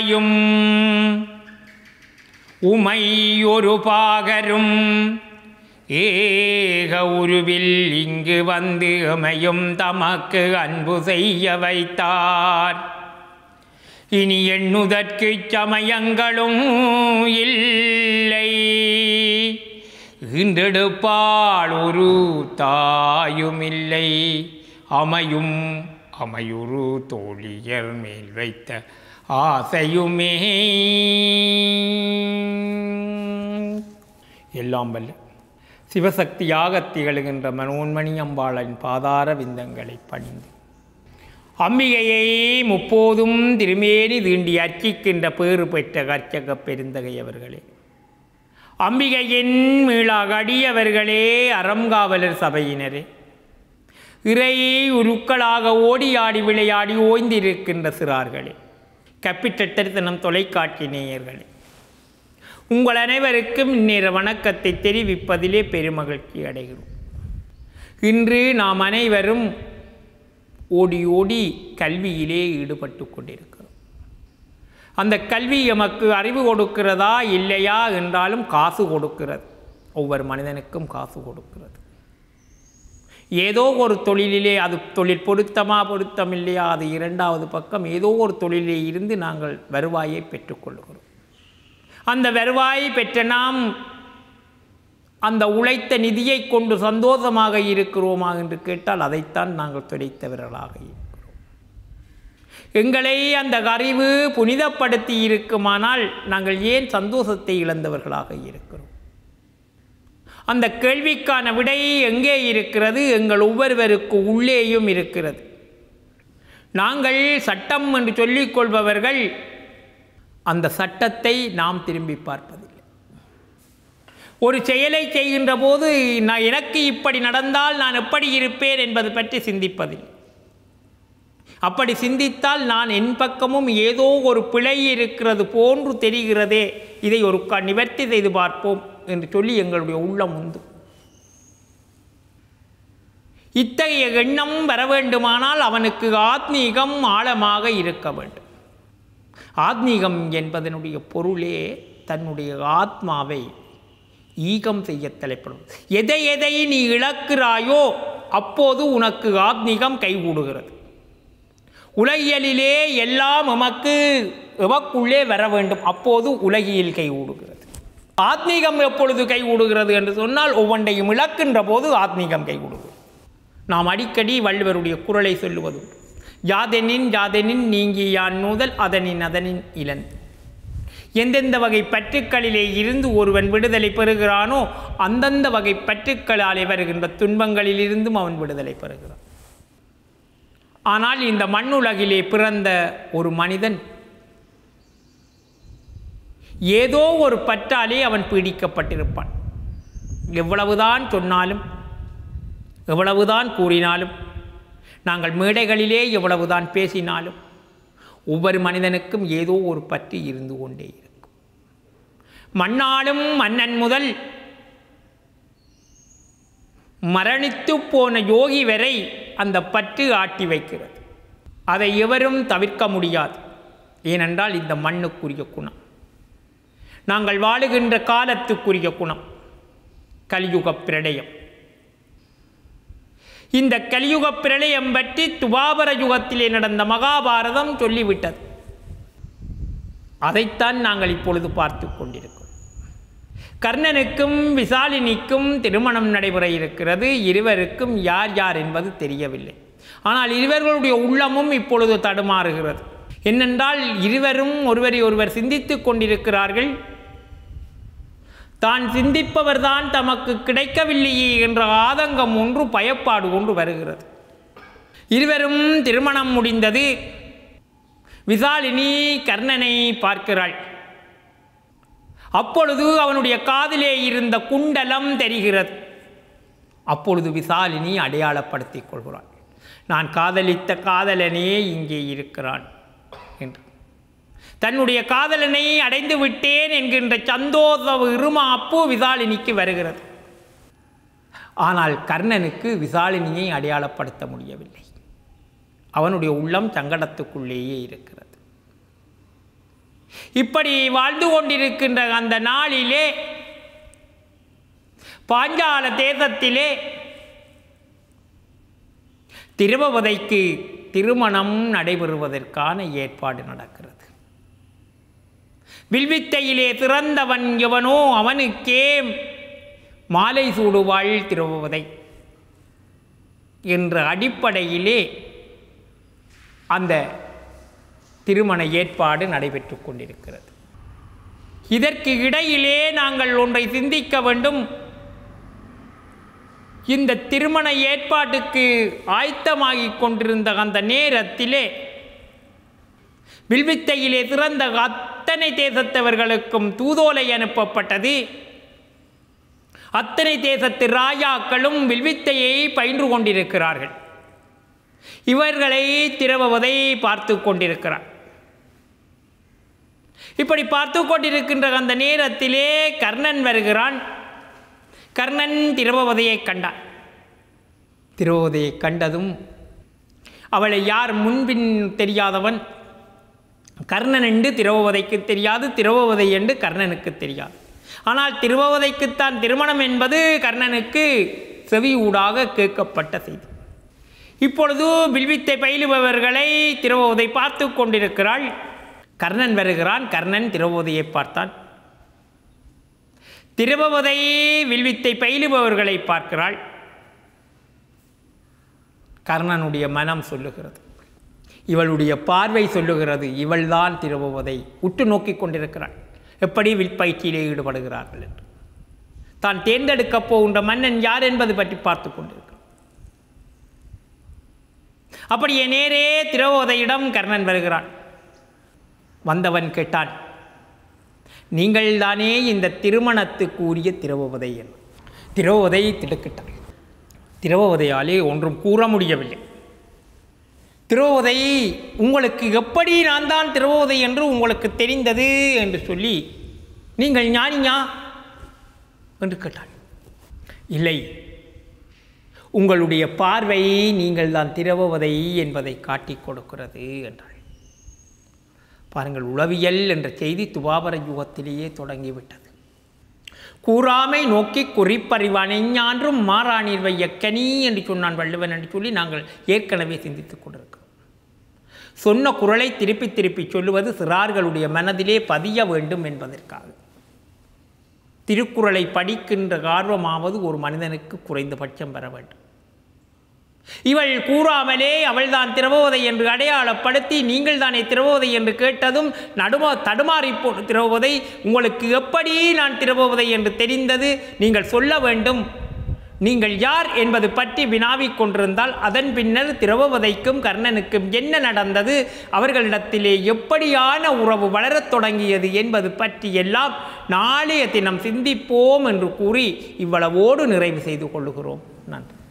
உமையும் உமை ஒரு பாகரும் ஏக உருவில் இங்கு வந்து அமையும் தமக்கு அன்பு செய்ய வைத்தார் இனி எண்ணுதற்கு சமயங்களும் இல்லை ஈண்டெடுப்பாள் ஒரு தாயுமில்லை அமையும் அமையுறு தோழியர் மேல் வைத்த ஆசையுமே எல்லாம் வல்ல சிவசக்தியாக திகழ்கின்ற மனோன்மணி அம்பாளின் பாதார விந்தங்களை பணிந்து அம்பிகையை முப்போதும் திருமேனி தீண்டி அர்ச்சிக்கின்ற பேறு பெற்ற கர்ச்சக பெருந்தகையவர்களே அம்பிகையின் மீளாக அடியவர்களே அறங்காவலர் சபையினரே இறை உருக்களாக ஓடி ஆடி விளையாடி ஓய்ந்திருக்கின்ற சிறார்களே கப்பிட்டத்தனம் தொலைக்காட்சி நேயர்களே உங்கள் அனைவருக்கும் இந்நேர வணக்கத்தை தெரிவிப்பதிலே பெருமகிழ்ச்சி அடைகிறோம் இன்று நாம் அனைவரும் ஓடி ஓடி கல்வியிலே ஈடுபட்டு கொண்டிருக்கிறோம் அந்த கல்வி எமக்கு அறிவு கொடுக்கிறதா இல்லையா என்றாலும் காசு கொடுக்கிறது ஒவ்வொரு மனிதனுக்கும் காசு கொடுக்கிறது ஏதோ ஒரு தொழிலிலே அது தொழில் பொருத்தமா பொருத்தம் இல்லையா அது இரண்டாவது பக்கம் ஏதோ ஒரு தொழிலே இருந்து நாங்கள் வருவாயை பெற்றுக்கொள்கிறோம் அந்த வருவாயை பெற்ற நாம் அந்த உழைத்த நிதியை கொண்டு சந்தோஷமாக இருக்கிறோமா என்று கேட்டால் அதைத்தான் நாங்கள் துடைத்தவர்களாக இருக்கிறோம் எங்களை அந்த அறிவு புனிதப்படுத்தி இருக்குமானால் நாங்கள் ஏன் சந்தோஷத்தை இழந்தவர்களாக இருக்கிறோம் அந்த கேள்விக்கான விடை எங்கே இருக்கிறது எங்கள் ஒவ்வொருவருக்கு உள்ளேயும் இருக்கிறது நாங்கள் சட்டம் என்று சொல்லிக் கொள்பவர்கள் அந்த சட்டத்தை நாம் திரும்பி பார்ப்பதில்லை ஒரு செயலை செய்கின்ற போது நான் எனக்கு இப்படி நடந்தால் நான் எப்படி இருப்பேன் என்பது பற்றி சிந்திப்பதில்லை அப்படி சிந்தித்தால் நான் என் பக்கமும் ஏதோ ஒரு பிழை இருக்கிறது போன்று தெரிகிறதே இதை ஒரு க நிவர்த்தி செய்து பார்ப்போம் என்று சொல்லி எங்களுடைய உள்ளம் உந்து இத்தகைய எண்ணம் வர வேண்டுமானால் அவனுக்கு ஆத்மீகம் ஆழமாக இருக்க வேண்டும் ஆத்மீகம் என்பதனுடைய பொருளே தன்னுடைய ஆத்மாவை ஈகம் செய்ய தலைப்படும் எதை எதை நீ இழக்கிறாயோ அப்போது உனக்கு ஆத்மீகம் கைகூடுகிறது உலகியலிலே எல்லாம் எமக்கு எமக்குள்ளே வர வேண்டும் அப்போது உலகியல் கைகூடுகிறது ஆத்மீகம் எப்பொழுது கைகூடுகிறது என்று சொன்னால் ஒவ்வொன்றையும் இழக்கின்ற போது ஆத்மீகம் கைகூடுகிறது நாம் அடிக்கடி வள்ளுவருடைய குரலை சொல்லுவது யாதெனின் யாதெனின் நீங்கி யான் நூதல் அதனின் அதனின் இளன் எந்தெந்த வகை பற்றுக்களிலே இருந்து ஒருவன் விடுதலை பெறுகிறானோ அந்தந்த வகை பற்றுக்களாலே வருகின்ற துன்பங்களிலிருந்தும் அவன் விடுதலை பெறுகிறான் ஆனால் இந்த மண்ணுலகிலே பிறந்த ஒரு மனிதன் ஏதோ ஒரு பற்றாலே அவன் பீடிக்கப்பட்டிருப்பான் எவ்வளவுதான் சொன்னாலும் எவ்வளவுதான் கூறினாலும் நாங்கள் மேடைகளிலே எவ்வளவுதான் பேசினாலும் ஒவ்வொரு மனிதனுக்கும் ஏதோ ஒரு பற்று இருந்து கொண்டே இருக்கும் மண்ணாலும் மன்னன் முதல் மரணித்து போன யோகி வரை அந்த பற்று ஆட்டி வைக்கிறது அதை எவரும் தவிர்க்க முடியாது ஏனென்றால் இந்த மண்ணுக்குரிய குணம் நாங்கள் வாழுகின்ற காலத்துக்குரிய குணம் கலியுக பிரளயம் இந்த கலியுக பிரளயம் பற்றி துபாபர யுகத்திலே நடந்த மகாபாரதம் சொல்லிவிட்டது அதைத்தான் நாங்கள் இப்பொழுது பார்த்து கொண்டிருக்கிறோம் கர்ணனுக்கும் விசாலினிக்கும் திருமணம் நடைபெற இருக்கிறது இருவருக்கும் யார் யார் என்பது தெரியவில்லை ஆனால் இருவர்களுடைய உள்ளமும் இப்பொழுது தடுமாறுகிறது என்னென்றால் இருவரும் ஒருவரை ஒருவர் சிந்தித்துக் கொண்டிருக்கிறார்கள் தான் சிந்திப்பவர்தான் தமக்கு கிடைக்கவில்லையே என்ற ஆதங்கம் ஒன்று பயப்பாடு ஒன்று வருகிறது இருவரும் திருமணம் முடிந்தது விசாலினி கர்ணனை பார்க்கிறாள் அப்பொழுது அவனுடைய காதிலே இருந்த குண்டலம் தெரிகிறது அப்பொழுது விசாலினி அடையாளப்படுத்திக் கொள்கிறாள் நான் காதலித்த காதலனே இங்கே இருக்கிறான் என்று தன்னுடைய காதலனை அடைந்து விட்டேன் என்கின்ற சந்தோஷ இருமாப்பு விசாலினிக்கு வருகிறது ஆனால் கர்ணனுக்கு விசாலினியை அடையாளப்படுத்த முடியவில்லை அவனுடைய உள்ளம் சங்கடத்துக்குள்ளேயே இருக்கிறது இப்படி வாழ்ந்து கொண்டிருக்கின்ற அந்த நாளிலே பாஞ்சால தேசத்திலே திருபவதைக்கு திருமணம் நடைபெறுவதற்கான ஏற்பாடு நடக்கிறது வில்வித்தையிலே சிறந்தவன் எவனோ அவனுக்கே மாலை சூடுவாள் திருபவதை என்ற அடிப்படையிலே அந்த திருமண ஏற்பாடு நடைபெற்று கொண்டிருக்கிறது இதற்கு இடையிலே நாங்கள் ஒன்றை சிந்திக்க வேண்டும் இந்த திருமண ஏற்பாட்டுக்கு ஆயத்தமாகிக் கொண்டிருந்த அந்த நேரத்திலே வில்வித்தையிலே சிறந்த அத்தனை தேசத்தவர்களுக்கும் தூதோலை அனுப்பப்பட்டது அத்தனை தேசத்து ராஜாக்களும் வில்வித்தையை பயின்று கொண்டிருக்கிறார்கள் இவர்களை திரவுவதை பார்த்து கொண்டிருக்கிறார் இப்படி பார்த்து கொண்டிருக்கின்ற அந்த நேரத்திலே கர்ணன் வருகிறான் கர்ணன் திரவதையை கண்டான் திரவதையை கண்டதும் அவளை யார் முன்பின் தெரியாதவன் கர்ணன் என்று திரவதைக்கு தெரியாது திரவதை என்று கர்ணனுக்கு தெரியாது ஆனால் திருவவதைக்குத்தான் திருமணம் என்பது கர்ணனுக்கு செவி ஊடாக கேட்கப்பட்ட செய்தி இப்பொழுது வில்வித்தை பயிலுபவர்களை திருவவதை பார்த்து கொண்டிருக்கிறாள் கர்ணன் வருகிறான் கர்ணன் திருவவதையை பார்த்தான் திருபவதை வில்வித்தை பயிலுபவர்களை பார்க்கிறாள் கர்ணனுடைய மனம் சொல்லுகிறது இவளுடைய பார்வை சொல்லுகிறது இவள்தான் திருபவதை உற்று நோக்கிக் கொண்டிருக்கிறாள் எப்படி வில்பயிற்சியிலே ஈடுபடுகிறார்கள் என்று தான் தேர்ந்தெடுக்கப் போகின்ற மன்னன் யார் என்பது பற்றி பார்த்து கொண்டிருக்கிறார் அப்படியே நேரே திரவோதையிடம் கர்ணன் வருகிறான் வந்தவன் கேட்டான் நீங்கள் தானே இந்த திருமணத்துக்கு உரிய திரவுவதை என்று திரவுவதை திடுக்கிட்டான் திரவுவதையாலே ஒன்றும் கூற முடியவில்லை திரவுவதை உங்களுக்கு எப்படி நான் தான் திரவுவதை என்று உங்களுக்கு தெரிந்தது என்று சொல்லி நீங்கள் ஞானியா என்று கேட்டான் இல்லை உங்களுடைய பார்வை நீங்கள் தான் திரவுவதை என்பதை காட்டிக் கொடுக்கிறது என்றாள் பாருங்கள் உளவியல் என்ற செய்தி துவாபர யுகத்திலேயே தொடங்கிவிட்டது கூறாமை நோக்கி குறிப்பறிவானை ஞான்றும் மாறானீர் வைய கனி என்று சொன்னான் வள்ளுவன் என்று சொல்லி நாங்கள் ஏற்கனவே சிந்தித்துக் கொண்டிருக்கிறோம் சொன்ன குரலை திருப்பி திருப்பி சொல்லுவது சிறார்களுடைய மனதிலே பதிய வேண்டும் என்பதற்காக திருக்குறளை படிக்கின்ற ஆர்வமாவது ஒரு மனிதனுக்கு குறைந்தபட்சம் பெற வேண்டும் இவள் கூறாமலே அவள்தான் திரவோதை என்று அடையாளப்படுத்தி நீங்கள் தானே திரவோதை என்று கேட்டதும் நடுமா தடுமாறி போ திரவோதை உங்களுக்கு எப்படி நான் திரவோதை என்று தெரிந்தது நீங்கள் சொல்ல வேண்டும் நீங்கள் யார் என்பது பற்றி வினாவிக் கொண்டிருந்தால் அதன் பின்னர் திரவவதைக்கும் கர்ணனுக்கும் என்ன நடந்தது அவர்களிடத்திலே எப்படியான உறவு வளரத் தொடங்கியது என்பது பற்றி எல்லாம் நாளைய தினம் சிந்திப்போம் என்று கூறி இவ்வளவோடு நிறைவு செய்து கொள்ளுகிறோம் நன்றி